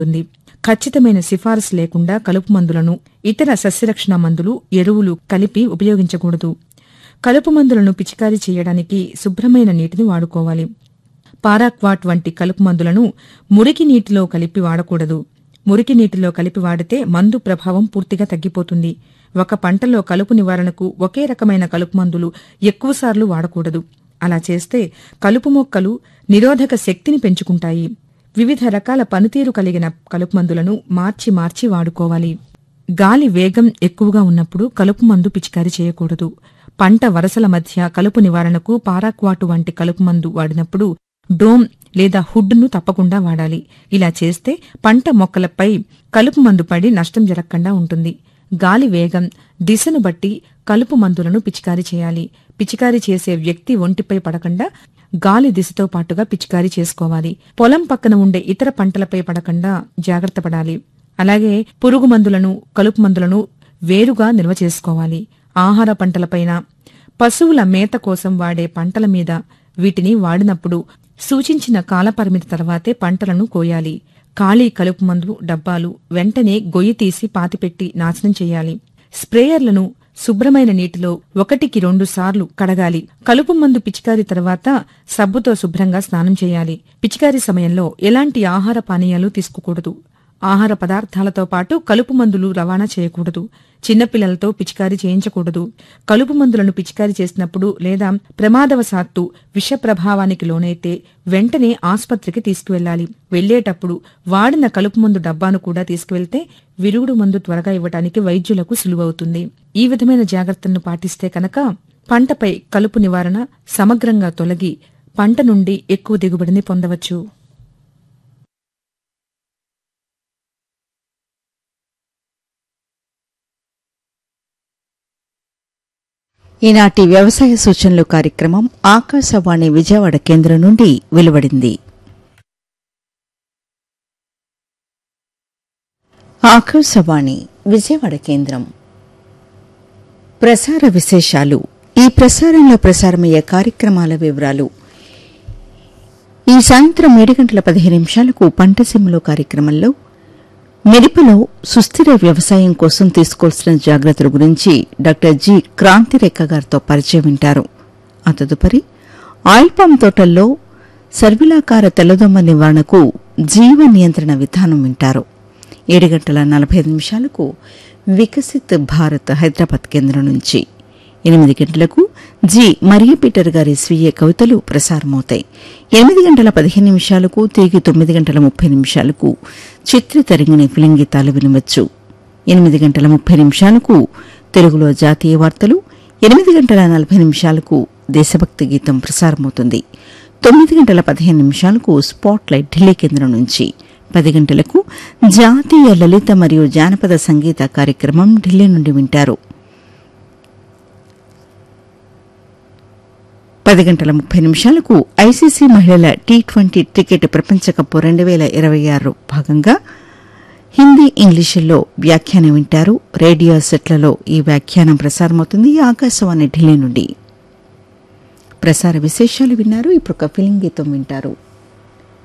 ఉంది ఖచ్చితమైన సిఫారసు లేకుండా కలుపు మందులను ఇతర సస్యరక్షణ మందులు ఎరువులు కలిపి ఉపయోగించకూడదు కలుపు మందులను పిచికారీ చేయడానికి శుభ్రమైన నీటిని వాడుకోవాలి పారాక్వాట్ వంటి కలుపు మందులను మురికి నీటిలో కలిపి వాడకూడదు మురికి నీటిలో కలిపి వాడితే మందు ప్రభావం పూర్తిగా తగ్గిపోతుంది ఒక పంటలో కలుపు నివారణకు ఒకే రకమైన కలుపు మందులు ఎక్కువసార్లు వాడకూడదు అలా చేస్తే కలుపు మొక్కలు నిరోధక శక్తిని పెంచుకుంటాయి వివిధ రకాల పనితీరు కలిగిన కలుపు మందులను మార్చి మార్చి వాడుకోవాలి గాలి వేగం ఎక్కువగా ఉన్నప్పుడు కలుపు మందు పిచికారీ చేయకూడదు పంట వరసల మధ్య కలుపు నివారణకు పారాక్వాటు వంటి కలుపు మందు వాడినప్పుడు డోమ్ లేదా హుడ్ను తప్పకుండా వాడాలి ఇలా చేస్తే పంట మొక్కలపై కలుపు మందు పడి నష్టం జరగకుండా ఉంటుంది గాలి వేగం దిశను బట్టి కలుపు మందులను పిచికారీ చేయాలి పిచికారీ చేసే వ్యక్తి ఒంటిపై పడకుండా గాలి దిశతో పాటుగా పిచికారీ చేసుకోవాలి పొలం పక్కన ఉండే ఇతర పంటలపై పడకుండా జాగ్రత్త పడాలి అలాగే పురుగు మందులను కలుపు మందులను వేరుగా నిల్వ చేసుకోవాలి ఆహార పంటలపైన పశువుల మేత కోసం వాడే పంటల మీద వీటిని వాడినప్పుడు సూచించిన కాలపరిమితి తర్వాతే పంటలను కోయాలి ఖాళీ కలుపు మందు డబ్బాలు వెంటనే గొయ్యి తీసి పాతిపెట్టి నాశనం చేయాలి స్ప్రేయర్లను శుభ్రమైన నీటిలో ఒకటికి రెండు సార్లు కడగాలి కలుపు మందు పిచికారీ తర్వాత సబ్బుతో శుభ్రంగా స్నానం చేయాలి పిచికారీ సమయంలో ఎలాంటి ఆహార పానీయాలు తీసుకోకూడదు ఆహార పదార్థాలతో పాటు కలుపు మందులు రవాణా చేయకూడదు చిన్నపిల్లలతో పిచికారీ చేయించకూడదు కలుపు మందులను పిచికారీ చేసినప్పుడు లేదా ప్రమాదవశాత్తు విష ప్రభావానికి లోనైతే వెంటనే ఆస్పత్రికి తీసుకువెళ్లాలి వెళ్లేటప్పుడు వాడిన కలుపు మందు డబ్బాను కూడా తీసుకువెళ్తే విరుగుడు మందు త్వరగా ఇవ్వడానికి వైద్యులకు సులువవుతుంది ఈ విధమైన జాగ్రత్తలను పాటిస్తే కనుక పంటపై కలుపు నివారణ సమగ్రంగా తొలగి పంట నుండి ఎక్కువ దిగుబడిని పొందవచ్చు ఈనాటి వ్యవసాయ సూచనలు కార్యక్రమం ఆకాశవాణి విజయవాడ కేంద్రం నుండి వెలువడింది ఆకాశవాణి విజయవాడ కేంద్రం ప్రసార విశేషాలు ఈ ప్రసారంలో ప్రసారమయ్యే కార్యక్రమాల వివరాలు ఈ సాయంత్రం ఏడు గంటల పదిహేను నిమిషాలకు పంటసీమలో కార్యక్రమంలో మిరపలో సుస్థిర వ్యవసాయం కోసం తీసుకోవాల్సిన జాగ్రత్తల గురించి డాక్టర్ జి క్రాంతిరేఖ గారితో పరిచయం వింటారు ఆ తదుపరి ఆయిల్ పామ్ తోటల్లో సర్విలాకార తెల్లదొమ్మ నివారణకు జీవ నియంత్రణ విధానం వింటారు ఏడు గంటల నలభై ఐదు నిమిషాలకు వికసిత్ భారత్ హైదరాబాద్ కేంద్రం నుంచి ఎనిమిది గంటలకు జి మరియ పీటర్ గారి స్వీయ కవితలు ప్రసారమవుతాయి ఎనిమిది గంటల పదిహేను నిమిషాలకు తిరిగి తొమ్మిది గంటల ముప్పై నిమిషాలకు చిత్ర తరంగిణి ఫిలిం గీతాలు వినవచ్చు ఎనిమిది గంటల ముప్పై నిమిషాలకు తెలుగులో జాతీయ వార్తలు ఎనిమిది గంటల నలభై నిమిషాలకు దేశభక్తి గీతం ప్రసారమవుతుంది తొమ్మిది గంటల పదిహేను నిమిషాలకు స్పాట్ లైట్ ఢిల్లీ కేంద్రం నుంచి పది గంటలకు జాతీయ లలిత మరియు జానపద సంగీత కార్యక్రమం ఢిల్లీ నుండి వింటారు పది గంటల ముప్పై నిమిషాలకు ఐసీసీ మహిళల టీ ట్వంటీ క్రికెట్ ప్రపంచ కప్ రెండు వేల ఇరవై ఆరు భాగంగా హిందీ ఇంగ్లీషుల్లో వ్యాఖ్యానం వింటారు రేడియో సెట్లలో ఈ వ్యాఖ్యానం ప్రసారమవుతుంది ఆకాశవాణి ఢిల్లీ నుండి ప్రసార విశేషాలు విన్నారు ఇప్పుడు ఒక ఫిలిం గీతం వింటారు